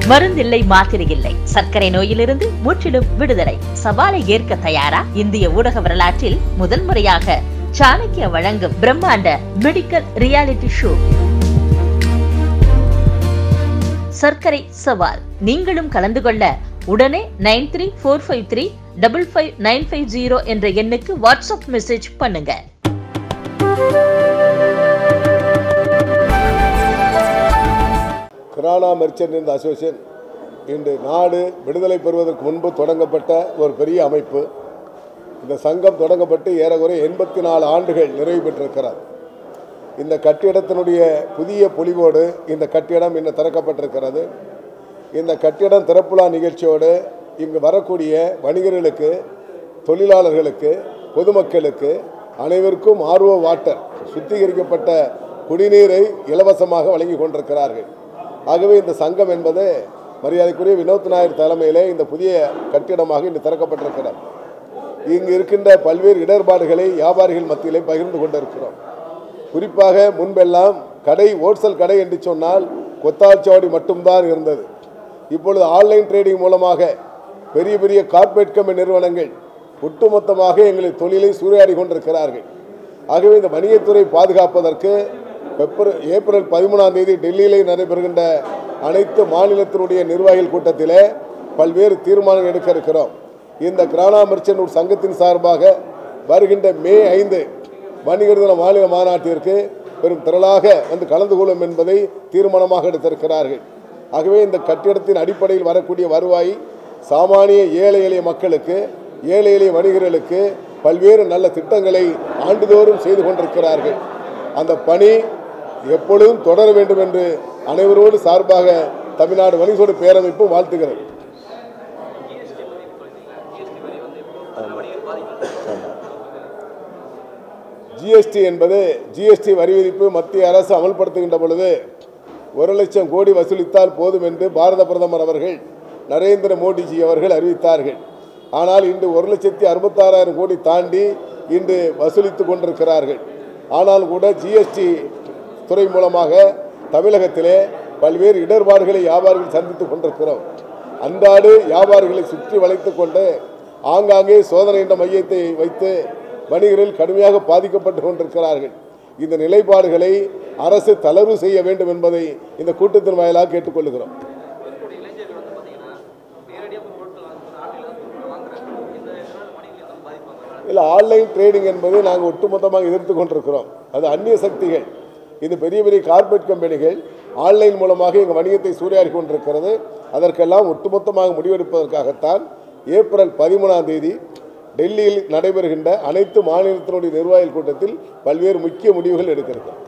மருந்தில்லை மாத்திரை இல்லை சர்க்கரை நோயிலிருந்து முற்றிலும் விடுதலை சவாலை ஏற்க தயாரா இந்திய ஊடக வரலாற்றில் முதல் முறையாக சாணக்கிய வழங்கும் பிரம்மாண்ட மெடிக்கல் ரியாலிட்டி ஷோ சர்க்கரை சவால் நீங்களும் கலந்து கொள்ள உடனே nine three four five three double five nine five zero என்ற எண்ணுக்கு வாட்ஸ்அப் மெசேஜ் பண்ணுங்க கிரானா மெர்ச்சன்ட் இந்த அசோசியேஷன் இன்று நாடு விடுதலை பெறுவதற்கு முன்பு தொடங்கப்பட்ட ஒரு பெரிய அமைப்பு இந்த சங்கம் தொடங்கப்பட்டு ஏறக்குறைய எண்பத்தி நாலு ஆண்டுகள் நிறைவு பெற்றிருக்கிறது இந்த கட்டிடத்தினுடைய புதிய பொலிவோடு இந்த கட்டிடம் இன்னும் திறக்கப்பட்டிருக்கிறது இந்த கட்டிடம் திறப்புலா நிகழ்ச்சியோடு இங்கு வரக்கூடிய வணிகர்களுக்கு தொழிலாளர்களுக்கு பொதுமக்களுக்கு அனைவருக்கும் ஆர்வ வாட்டர் சுத்திகரிக்கப்பட்ட குடிநீரை இலவசமாக வழங்கி கொண்டிருக்கிறார்கள் ஆகவே இந்த சங்கம் என்பது மரியாதைக்குரிய வினோத் நாயர் தலைமையிலே இந்த புதிய கட்டிடமாக இன்று திறக்கப்பட்டிருக்கிறது இங்கு இருக்கின்ற பல்வேறு இடர்பாடுகளை வியாபாரிகள் மத்தியிலே பகிர்ந்து கொண்டிருக்கிறோம் குறிப்பாக முன்பெல்லாம் கடை ஹோல்சேல் கடை என்று சொன்னால் கொத்தாச்சாவடி மட்டும்தான் இருந்தது இப்பொழுது ஆன்லைன் ட்ரேடிங் மூலமாக பெரிய பெரிய கார்ப்பரேட் கம்பெனி நிறுவனங்கள் ஒட்டுமொத்தமாக எங்களின் தொழிலை சூறையாடி கொண்டிருக்கிறார்கள் ஆகவே இந்த வணிகத்துறை பாதுகாப்பதற்கு பிப்ர- ஏப்ரல் பதிமூணாம் தேதி டெல்லியிலே நடைபெறுகின்ற அனைத்து மாநிலத்தினுடைய நிர்வாகிகள் கூட்டத்திலே பல்வேறு தீர்மானங்கள் எடுக்க இருக்கிறோம் இந்த கிரானா மெர்ச்சன்ட் சங்கத்தின் சார்பாக வருகின்ற மே ஐந்து வணிகர் தின மாநில மாநாட்டிற்கு பெரும் திரளாக வந்து கலந்து கொள்ளும் என்பதை தீர்மானமாக எடுத்திருக்கிறார்கள் ஆகவே இந்த கட்டிடத்தின் அடிப்படையில் வரக்கூடிய வருவாய் சாமானிய ஏழை எளிய மக்களுக்கு ஏழை எளிய வணிகர்களுக்கு பல்வேறு நல்ல திட்டங்களை ஆண்டுதோறும் செய்து கொண்டிருக்கிறார்கள் அந்த பணி எப்பொழுதும் தொடர வேண்டும் என்று அனைவரோடு சார்பாக தமிழ்நாடு வணிகோடு பேரமைப்பு வாழ்த்துகிறது ஜிஎஸ்டி என்பது ஜிஎஸ்டி வரி விதிப்பு மத்திய அரசு அமல்படுத்துகின்ற பொழுது ஒரு லட்சம் கோடி வசூலித்தால் போதும் என்று பாரத பிரதமர் அவர்கள் நரேந்திர மோடிஜி அவர்கள் அறிவித்தார்கள் ஆனால் இன்று ஒரு லட்சத்தி அறுபத்தாறாயிரம் கோடி தாண்டி இன்று வசூலித்து கொண்டிருக்கிறார்கள் ஆனால் கூட ஜிஎஸ்டி துறை மூலமாக தமிழகத்திலே பல்வேறு இடர்பாடுகளை வியாபாரிகள் சந்தித்துக் கொண்டிருக்கிறோம் அன்றாடு வியாபாரிகளை சுற்றி வளைத்துக் கொண்டு ஆங்காங்கே சோதனை என்ற மையத்தை வைத்து வணிகர்கள் கடுமையாக பாதிக்கப்பட்டு கொண்டிருக்கிறார்கள் இந்த நிலைப்பாடுகளை அரசு தளர்வு செய்ய வேண்டும் என்பதை இந்த கூட்டத்தின் வாயிலாக கேட்டுக்கொள்கிறோம் இருக்கக்கூடிய இளைஞர்கள் வந்து பார்த்தீங்கன்னா நேரடியாக போய் பொருட்கள் வாங்க ஆட்டில் வாங்குறாங்க இந்த இதனால் வணிகர்கள் எதாவது பாதிப்பாங்க இல்லை ஆன்லைன் ட்ரேடிங் என்பது நாங்கள் ஒட்டுமொத்தமாக எதிர்த்து கொண்டிருக்கிறோம் அது அந்நிய சக்திகள் இது பெரிய பெரிய கார்ப்பரேட் கம்பெனிகள் ஆன்லைன் மூலமாக எங்கள் வணிகத்தை சூறையாடி கொண்டிருக்கிறது அதற்கெல்லாம் ஒட்டுமொத்தமாக முடிவெடுப்பதற்காகத்தான் ஏப்ரல் பதிமூணாம் தேதி டெல்லியில் நடைபெறுகின்ற அனைத்து மாநிலத்தினுடைய நிர்வாகிகள் கூட்டத்தில் பல்வேறு முக்கிய முடிவுகள் எடுக்கிறது